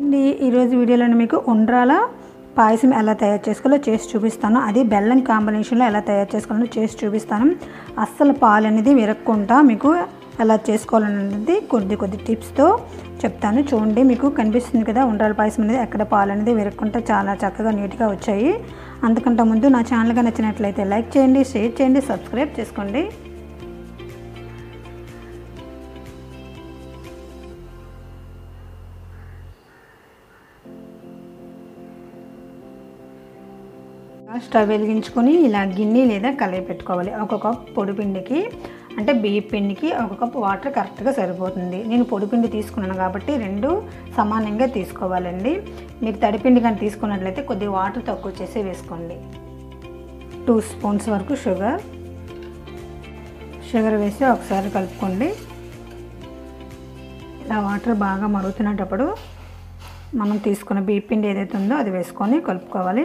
అండి ఈరోజు వీడియోలో మీకు ఉండ్రాల పాయసం ఎలా తయారు చేసుకోవాలో చేసి చూపిస్తాను అది బెల్లం కాంబినేషన్లో ఎలా తయారు చేసుకోవాలో చేసి చూపిస్తాను అస్సలు పాలు అనేది విరక్కుండా మీకు ఎలా చేసుకోవాలనేది కొద్ది కొద్ది టిప్స్తో చెప్తాను చూడండి మీకు కనిపిస్తుంది కదా ఉండ్రాల పాయసం అనేది ఎక్కడ పాలు అనేది విరక్కుండా చాలా చక్కగా నీట్గా వచ్చాయి అంతకంటే ముందు నా ఛానల్గా నచ్చినట్లయితే లైక్ చేయండి షేర్ చేయండి సబ్స్క్రైబ్ చేసుకోండి స్టవ్ వెలిగించుకొని ఇలా గిన్నె లేదా కలయి పెట్టుకోవాలి ఒక కప్ పొడిపిండికి అంటే బియ్య పిండికి ఒక కప్ వాటర్ కరెక్ట్గా సరిపోతుంది నేను పొడిపిండి తీసుకున్నాను కాబట్టి రెండు సమానంగా తీసుకోవాలండి మీకు తడిపిండి కానీ తీసుకున్నట్లయితే కొద్దిగా వాటర్ తక్కువ చేసి వేసుకోండి టూ స్పూన్స్ వరకు షుగర్ షుగర్ వేసి ఒకసారి కలుపుకోండి ఇలా వాటర్ బాగా మరుగుతున్నప్పుడు మనం తీసుకున్న బియ్య పిండి ఏదైతే ఉందో అది వేసుకొని కలుపుకోవాలి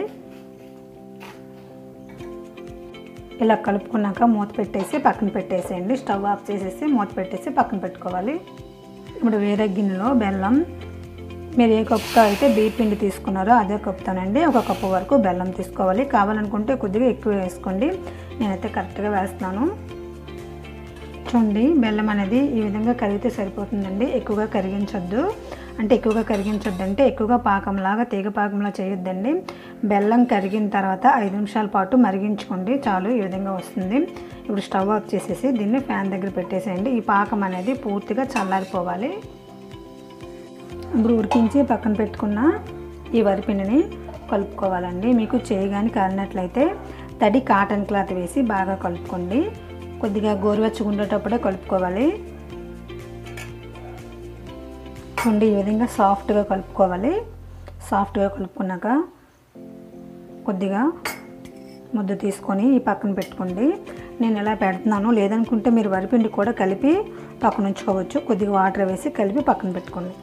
ఇలా కలుపుకున్నాక మూత పెట్టేసి పక్కన పెట్టేసేయండి స్టవ్ ఆఫ్ చేసేసి మూత పెట్టేసి పక్కన పెట్టుకోవాలి ఇప్పుడు వేరే గిన్నెలో బెల్లం మీరు ఏ కప్పుతో అయితే బియ్య పిండి తీసుకున్నారో అదే కప్పుతోనండి ఒక కప్పు వరకు బెల్లం తీసుకోవాలి కావాలనుకుంటే కొద్దిగా ఎక్కువ వేసుకోండి నేనైతే కరెక్ట్గా వేస్తున్నాను చూడండి బెల్లం అనేది ఈ విధంగా కరిగితే సరిపోతుందండి ఎక్కువగా కరిగించొద్దు అంటే ఎక్కువగా కరిగించొద్దు అంటే ఎక్కువగా పాకంలాగా తీగ పాకంలా చేయొద్దండి బెల్లం కరిగిన తర్వాత ఐదు నిమిషాల పాటు మరిగించుకోండి చాలు ఈ విధంగా వస్తుంది ఇప్పుడు స్టవ్ ఆఫ్ చేసేసి దీన్ని ఫ్యాన్ దగ్గర పెట్టేసేయండి ఈ పాకం అనేది పూర్తిగా చల్లారిపోవాలి ఇప్పుడు ఉడికించి పక్కన పెట్టుకున్న ఈ వరిపిండిని కలుపుకోవాలండి మీకు చేయగాని కాలినట్లయితే తడి కాటన్ క్లాత్ వేసి బాగా కలుపుకోండి కొద్దిగా గోరువెచ్చగా ఉండేటప్పుడే కలుపుకోవాలి ఉండి ఈ విధంగా సాఫ్ట్గా కలుపుకోవాలి సాఫ్ట్గా కలుపుకున్నాక కొద్దిగా ముద్ద తీసుకొని ఈ పక్కన పెట్టుకోండి నేను ఎలా పెడుతున్నాను లేదనుకుంటే మీరు వరిపిండి కూడా కలిపి పక్కన ఉంచుకోవచ్చు కొద్దిగా వాటర్ వేసి కలిపి పక్కన పెట్టుకోండి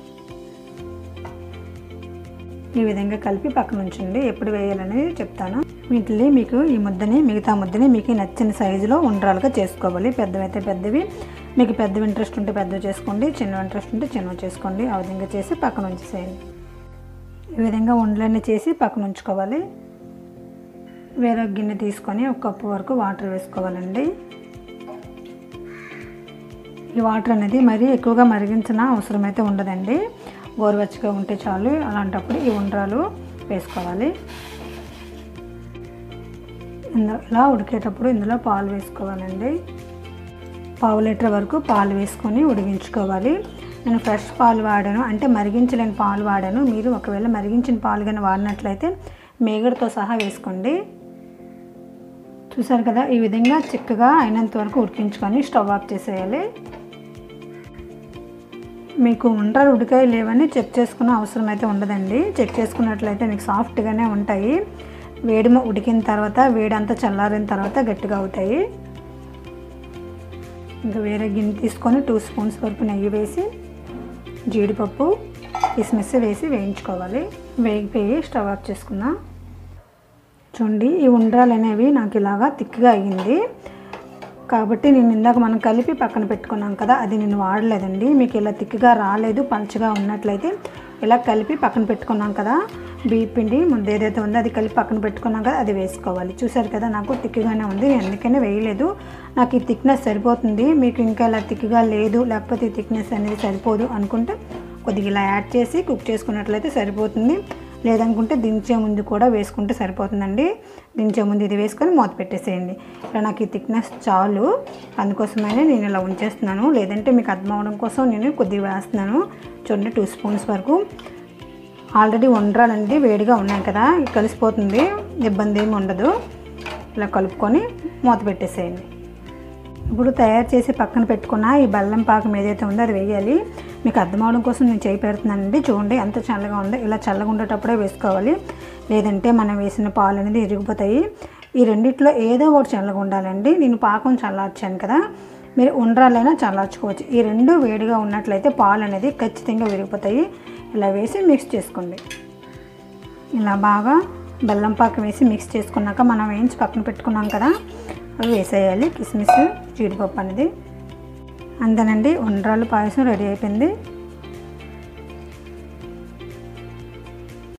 ఈ విధంగా కలిపి పక్కన ఉంచండి ఎప్పుడు వేయాలనేది చెప్తాను వీటిని మీకు ఈ ముద్దని మిగతా ముద్దని మీకు నచ్చిన సైజులో ఉండ్రాలుగా చేసుకోవాలి పెద్దవైతే పెద్దవి మీకు పెద్దవి ఇంట్రెస్ట్ ఉంటే పెద్దవి చేసుకోండి చిన్న ఇంట్రెస్ట్ ఉంటే చిన్నవి చేసుకోండి ఆ విధంగా చేసి పక్కన ఉంచేసేయండి ఈ విధంగా ఉండలన్నీ చేసి పక్కన ఉంచుకోవాలి వేరే గిన్నె తీసుకొని ఒక కప్పు వరకు వాటర్ వేసుకోవాలండి ఈ వాటర్ అనేది మరీ ఎక్కువగా మరిగించిన అవసరం అయితే ఉండదండి గోరువెచ్చగా ఉంటే చాలు అలాంటప్పుడు ఈ ఉండ్రాలు వేసుకోవాలి ఇందులో ఇలా ఉడికేటప్పుడు ఇందులో పాలు వేసుకోవాలండి పావు లీటర్ వరకు పాలు వేసుకొని ఉడిగించుకోవాలి నేను ఫ్రెష్ పాలు వాడాను అంటే మరిగించలేని పాలు వాడాను మీరు ఒకవేళ మరిగించిన పాలు కానీ వాడినట్లయితే మేగడతో సహా వేసుకోండి చూసారు కదా ఈ విధంగా చిక్కగా అయినంత వరకు ఉడికించుకొని స్టవ్ ఆఫ్ చేసేయాలి మీకు ఉండ్రాలు ఉడికాయ లేవని చెక్ చేసుకునే అవసరం అయితే ఉండదండి చెక్ చేసుకున్నట్లయితే మీకు సాఫ్ట్గానే ఉంటాయి వేడి ఉడికిన తర్వాత వేడి అంతా చల్లారిన తర్వాత గట్టిగా అవుతాయి ఇంకా వేరే గిన్నె తీసుకొని టూ స్పూన్స్ వరకు నెయ్యి వేసి జీడిపప్పు కిస్మిస్ వేసి వేయించుకోవాలి వేగిపోయి స్టవ్ ఆఫ్ చేసుకుందాం చూడండి ఈ ఉండ్రాలు అనేవి నాకు ఇలాగా తిక్గా అయ్యింది కాబట్టి నేను ఇందాక మనం కలిపి పక్కన పెట్టుకున్నాం కదా అది నేను వాడలేదండి మీకు ఇలా తిక్కుగా రాలేదు పలుచగా ఉన్నట్లయితే ఇలా కలిపి పక్కన పెట్టుకున్నాం కదా బియ్య పిండి ముందు ఏదైతే ఉందో అది కలిపి పక్కన పెట్టుకున్నాం కదా అది వేసుకోవాలి చూసారు కదా నాకు తిక్కుగానే ఉంది నేను అందుకనే వేయలేదు నాకు ఈ థిక్నెస్ సరిపోతుంది మీకు ఇంకా ఇలా తిక్కుగా లేదు లేకపోతే ఈ థిక్నెస్ అనేది సరిపోదు అనుకుంటే కొద్దిగా ఇలా యాడ్ చేసి కుక్ చేసుకున్నట్లయితే సరిపోతుంది లేదనుకుంటే దించే ముందు కూడా వేసుకుంటే సరిపోతుందండి దించే ముందు ఇది వేసుకొని మూత పెట్టేసేయండి ఇలా నాకు ఈ థిక్నెస్ చాలు అందుకోసమైనా నేను ఇలా ఉంచేస్తున్నాను లేదంటే మీకు అర్థం అవడం కోసం నేను కొద్దిగా వేస్తున్నాను చూడండి టూ స్పూన్స్ వరకు ఆల్రెడీ వండ్రాలండి వేడిగా ఉన్నాయి కదా ఇది కలిసిపోతుంది ఇబ్బంది ఏమి ఉండదు ఇలా కలుపుకొని మూత పెట్టేసేయండి ఇప్పుడు తయారు చేసి పక్కన పెట్టుకున్న ఈ బెల్లం పాకం ఏదైతే ఉందో అది వేయాలి మీకు అర్థం అవడం కోసం నేను చేయి పెడుతున్నానండి చూడండి ఎంత చల్లగా ఉందో ఇలా చల్లగా ఉండేటప్పుడే వేసుకోవాలి లేదంటే మనం వేసిన పాలు అనేది ఇరిగిపోతాయి ఈ రెండిట్లో ఏదో ఒకటి చల్లగా ఉండాలండి నేను పాకం చల్లార్చాను కదా మీరు ఉండ్రాలైనా చల్లార్చుకోవచ్చు ఈ రెండు వేడిగా ఉన్నట్లయితే పాలు అనేది ఖచ్చితంగా విరిగిపోతాయి ఇలా వేసి మిక్స్ చేసుకోండి ఇలా బాగా బెల్లం పాకం వేసి మిక్స్ చేసుకున్నాక మనం వేయించి పక్కన పెట్టుకున్నాం కదా అవి వేసేయాలి కిస్మిస్ జీడిపప్పు అనేది అంతేనండి ఉండ్రాలు పాయసం రెడీ అయిపోయింది